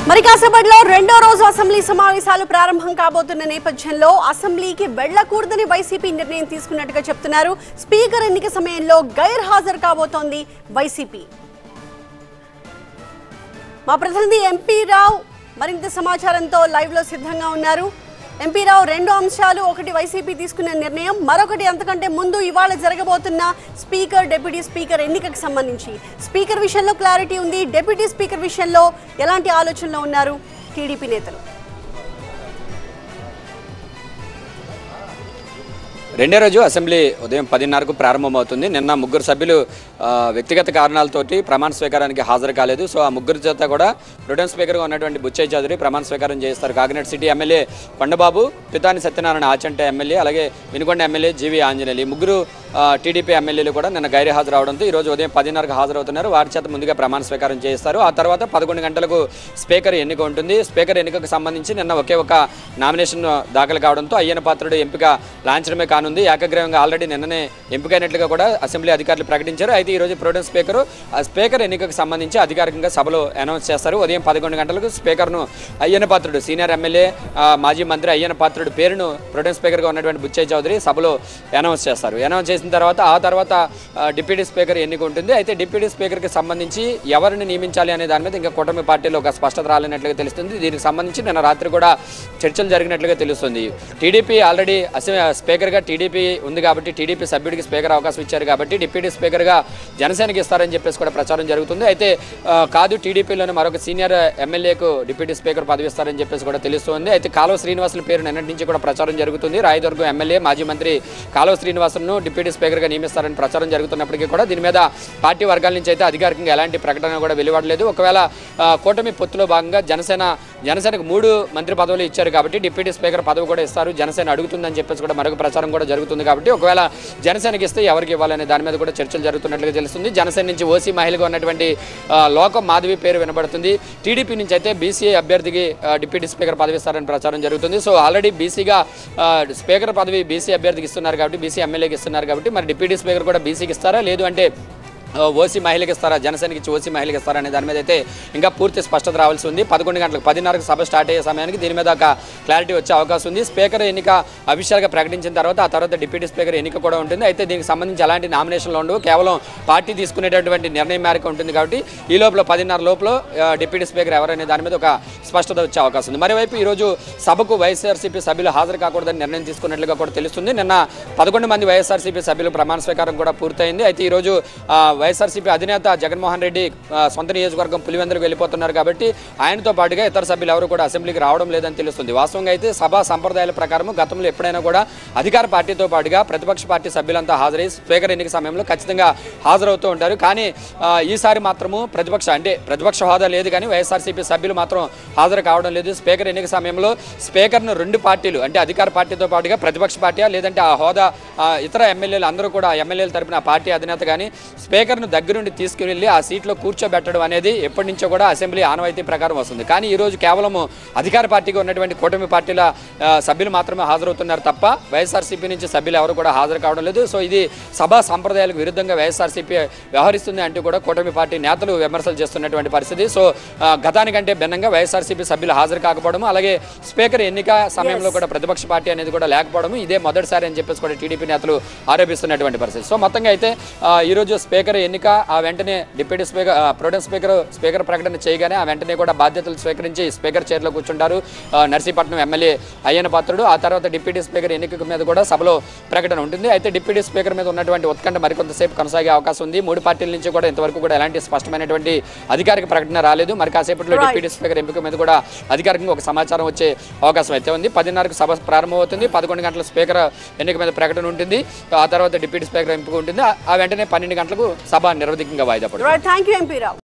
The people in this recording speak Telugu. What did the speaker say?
మరి కాసేపట్లో రెండో రోజు అసెంబ్లీ సమావేశాలు ప్రారంభం కాబోతున్న నేపథ్యంలో అసెంబ్లీకి వెళ్లకూడదని వైసీపీ నిర్ణయం తీసుకున్నట్టుగా చెప్తున్నారు స్పీకర్ ఎన్నిక సమయంలో గైర్ హాజరు కాబోతోంది వైసీపీ మా ప్రతినిధి ఎంపీ రావు మరింత సమాచారంతో లైవ్ లో సిద్ధంగా ఉన్నారు ఎంపీ రావు రెండు అంశాలు ఒకటి వైసీపీ తీసుకున్న నిర్ణయం మరొకటి అంతకంటే ముందు ఇవాళ జరగబోతున్న స్పీకర్ డిప్యూటీ స్పీకర్ ఎన్నికకు సంబంధించి స్పీకర్ విషయంలో క్లారిటీ ఉంది డిప్యూటీ స్పీకర్ విషయంలో ఎలాంటి ఆలోచనలో ఉన్నారు టీడీపీ నేతలు రెండో రోజు అసెంబ్లీ ఉదయం పదిన్నరకు ప్రారంభమవుతుంది నిన్న ముగ్గురు సభ్యులు ఆ, వ్యక్తిగత కారణాలతోటి ప్రమాణ స్వీకారానికి హాజరు కాలేదు సో ఆ ముగ్గురు చేత కూడా ప్రొటెన్ స్పీకర్గా ఉన్నటువంటి బుచ్చయ్య చౌదరి ప్రమాణ స్వీకారం చేస్తారు Kakinada city MLA Kondababu Pitani Satyanarayana Achanta MLA అలాగే వినుకొండ ఎమ్మెల్యే జీవి ఆంజనేయులు ఈ ముగ్గురు ఆ, టీడీపీ ఎమ్మెల్యేలు కూడా నిన్న గైరు హాజరు అవడంతో ఈరోజు ఉదయం పదిన్నరకు హాజరవుతున్నారు వారి చేత ముందుగా ప్రమాణ స్వీకారం చేస్తారు ఆ తర్వాత పదకొండు గంటలకు స్పీకర్ ఎన్నిక ఉంటుంది స్పీకర్ ఎన్నికకు సంబంధించి నిన్న ఒకే ఒక నామినేషన్ దాఖలు కావడంతో అయ్యన పాత్రుడు ఎంపిక లాంఛనమే కానుంది ఏకగ్రీవంగా ఆల్రెడీ నిన్ననే ఎంపికైనట్లుగా కూడా అసెంబ్లీ అధికారులు ప్రకటించారు అయితే ఈరోజు ప్రోటెం స్పీకర్ ఆ స్పీకర్ ఎన్నికకు సంబంధించి అధికారికంగా సభలో అనౌన్స్ చేస్తారు ఉదయం పదకొండు గంటలకు స్పీకర్ను అయ్యన పాత్రుడు సీనియర్ ఎమ్మెల్యే ఆ, మాజీ మంత్రి అయ్యన పాత్రుడు పేరును ప్రోటెం స్పీకర్గా ఉన్నటువంటి బుచ్చయ్య చౌదరి సభలో అనౌన్స్ చేస్తారు అనౌన్స్ చేసిన తర్వాత ఆ తర్వాత ఆ, డిప్యూటీ స్పీకర్ ఎన్నిక ఉంటుంది అయితే డిప్యూటీ స్పీకర్కి సంబంధించి ఎవరిని నియమించాలి అనే దాని మీద ఇంకా కూటమి పార్టీలో ఒక స్పష్టత రాలేనట్లుగా తెలుస్తుంది దీనికి సంబంధించి నిన్న రాత్రి కూడా చర్చలు జరిగినట్లుగా తెలుస్తుంది టీడీపీ ఆల్రెడీ అసెం స్పీకర్గా టీడీపీ ఉంది కాబట్టి టీడీపీ సభ్యుడికి స్పీకర్ అవకాశం ఇచ్చారు కాబట్టి డిప్యూటీ స్పీకర్గా జనసేనకి ఇస్తారని చెప్పేసి కూడా ప్రచారం జరుగుతుంది అయితే ఆ, కాదు టీడీపీలోని మరొక సీనియర్ ఎమ్మెల్యేకు డిప్యూటీ స్పీకర్ పదవి ఇస్తారని చెప్పేసి కూడా తెలుస్తుంది అయితే కాలువ శ్రీనివాసుల పేరు నిన్నటి నుంచి కూడా ప్రచారం జరుగుతుంది రాయదుర్గం ఎమ్మెల్యే మాజీ మంత్రి కాలువ శ్రీనివాసులను డిప్యూటీ స్పీకర్గా నియమిస్తారని ప్రచారం జరుగుతున్నప్పటికీ కూడా దీని మీద పార్టీ వర్గాల నుంచి అయితే అధికారికంగా ఎలాంటి ప్రకటన కూడా వెలువడలేదు ఒకవేళ ఆ, కూటమి పొత్తులో భాగంగా జనసేన జనసేనకు మూడు మంత్రి పదవులు ఇచ్చారు కాబట్టి డిప్యూటీ స్పీకర్ పదవి కూడా ఇస్తారు జనసేన అడుగుతుందని చెప్పేసి కూడా మరొక ప్రచారం కూడా జరుగుతుంది కాబట్టి ఒకవేళ జనసేనకి ఇస్తే ఎవరికి ఇవ్వాలనే దాని మీద కూడా చర్చలు జరుగుతున్నట్లుగా తెలుస్తుంది జనసేన నుంచి ఓసీ మహిళగా ఉన్నటువంటి ఆ, లోకం మాధవి పేరు వినబడుతుంది టీడీపీ నుంచి అయితే బీసీఐ అభ్యర్థికి ఆ, డిప్యూటీ స్పీకర్ పదవి ఇస్తారని ప్రచారం జరుగుతుంది సో ఆల్రెడీ బీసీగా ఆ, స్పీకర్ పదవి బీసీ అభ్యర్థికి ఇస్తున్నారు కాబట్టి బీసీ ఎమ్మెల్యేకి ఇస్తున్నారు కాబట్టి మరి డిప్యూటీ స్పీకర్ కూడా బీసీకి ఇస్తారా లేదు అంటే ఆ, ఓసీ మహిళకి ఇస్తారా జనసేనకి ఇచ్చి ఓసీ మహిళకి ఇస్తారా అనే దాని మీద అయితే ఇంకా పూర్తి స్పష్టత రావాల్సి ఉంది పదకొండు గంటలకు పదిన్నరకు సభ స్టార్ట్ అయ్యే సమయానికి దీని మీద ఒక క్లారిటీ వచ్చే అవకాశం ఉంది స్పీకర్ ఎన్నిక అఫీషియల్గా ప్రకటించిన తర్వాత ఆ తర్వాత డిప్యూటీ స్పీకర్ ఎన్నిక కూడా ఉంటుంది అయితే దీనికి సంబంధించి ఎలాంటి నామినేషన్లు ఉండవు కేవలం పార్టీ తీసుకునేటటువంటి నిర్ణయం మేరకు ఉంటుంది కాబట్టి ఈ లోపల పదిన్నర లోపల ఆ, డిప్యూటీ స్పీకర్ ఎవరనే దాని మీద ఒక స్పష్టత వచ్చే అవకాశం ఉంది మరోవైపు ఈరోజు సభకు వైఎస్ఆర్సీపీ సభ్యులు హాజరు కాకూడదని నిర్ణయం తీసుకున్నట్లుగా కూడా తెలుస్తుంది నిన్న పదకొండు మంది వైఎస్ఆర్సీపీ సభ్యులు ప్రమాణ స్వీకారం కూడా పూర్తయింది అయితే ఈరోజు ఆ, వైఎస్ఆర్సీపీ అధినేత జగన్మోహన్ రెడ్డి ఆ, సొంత నియోజకవర్గం పులివెందులకు వెళ్ళిపోతున్నారు కాబట్టి ఆయనతో పాటుగా ఇతర సభ్యులు ఎవరు కూడా అసెంబ్లీకి రావడం లేదని తెలుస్తుంది వాస్తవంగా అయితే సభా సంప్రదాయాల ప్రకారం గతంలో ఎప్పుడైనా కూడా అధికార పార్టీతో పాటుగా ప్రతిపక్ష పార్టీ సభ్యులంతా హాజరై స్పీకర్ ఎన్నిక సమయంలో ఖచ్చితంగా హాజరవుతూ ఉంటారు కానీ ఆ, ఈసారి మాత్రము ప్రతిపక్ష అంటే ప్రతిపక్ష హోదా లేదు కానీ వైఎస్ఆర్సీపీ సభ్యులు మాత్రం హాజరు కావడం లేదు స్పీకర్ ఎన్నిక సమయంలో స్పీకర్ను రెండు పార్టీలు అంటే అధికార పార్టీతో పాటుగా ప్రతిపక్ష పార్టీ లేదంటే ఆ హోదా ఆ, ఇతర ఎమ్మెల్యేలు అందరూ కూడా ఎమ్మెల్యేల తరపున ఆ పార్టీ అధినేత కానీ స్పీకర్ను దగ్గరుండి తీసుకువెళ్ళి ఆ సీట్లో కూర్చోబెట్టడం అనేది ఎప్పటి నుంచో కూడా అసెంబ్లీ ఆనవాయితీ ప్రకారం వస్తుంది కానీ ఈ రోజు కేవలం అధికార పార్టీగా ఉన్నటువంటి కూటమి పార్టీల ఆ, సభ్యులు మాత్రమే హాజరవుతున్నారు తప్ప వైఎస్ఆర్సీపీ నుంచి సభ్యులు ఎవరు కూడా హాజరు కావడం లేదు సో ఇది సభా సంప్రదాయాలకు విరుద్ధంగా వైఎస్ఆర్సీపీ వ్యవహరిస్తుంది అంటూ కూడా కూటమి పార్టీ నేతలు విమర్శలు చేస్తున్నటువంటి పరిస్థితి సో ఆ, గతానికంటే భిన్నంగా వైఎస్ఆర్సీపీ సభ్యులు హాజరు కాకపోవడం అలాగే స్పీకర్ ఎన్నిక సమయంలో కూడా ప్రతిపక్ష పార్టీ అనేది కూడా లేకపోవడం ఇదే మొదటిసారి అని చెప్పేసి కూడా టీడీపీ నేతలు ఆరోపిస్తున్నటువంటి పరిస్థితి సో మొత్తంగా అయితే ఆ, ఈరోజు స్పీకర్ ఎన్నిక ఆ వెంటనే deputy speaker protem speaker speaker ప్రకటన చేయగానే ఆ వెంటనే కూడా బాధ్యతలు స్వీకరించి స్పీకర్ చైర్లో కూర్చుంటారు ఆ, నర్సీపట్నం ఎమ్మెల్యే అయ్యన పాత్రుడు ఆ తర్వాత డిప్యూటీ స్పీకర్ ఎన్నిక మీద కూడా సభలో ప్రకటన ఉంటుంది అయితే డిప్యూటీ స్పీకర్ మీద ఉన్నటువంటి ఉత్కంఠ మరికొంతసేపు కొనసాగే అవకాశం ఉంది మూడు పార్టీల నుంచి కూడా ఇంతవరకు కూడా ఎలాంటి స్పష్టమైనటువంటి అధికారిక ప్రకటన రాలేదు మరి కాసేపట్లో Right. డిప్యూటీ స్పీకర్ ఎంపిక మీద కూడా అధికారికంగా ఒక సమాచారం వచ్చే అవకాశం అయితే ఉంది పదిన్నరకు సభ ప్రారంభమవుతుంది పదకొండు గంటల స్పీకర్ ఎన్నిక మీద ప్రకటన ఉంటుంది ఆ తర్వాత డిప్యూటీ స్పీకర్ ఎంపిక ఉంటుంది ఆ- ఆ వెంటనే పన్నెండు గంటలకు సభ నిర్వధికంగా వాయిదా పడుతుంది థ్యాంక్ యూ ఎంపీ రావు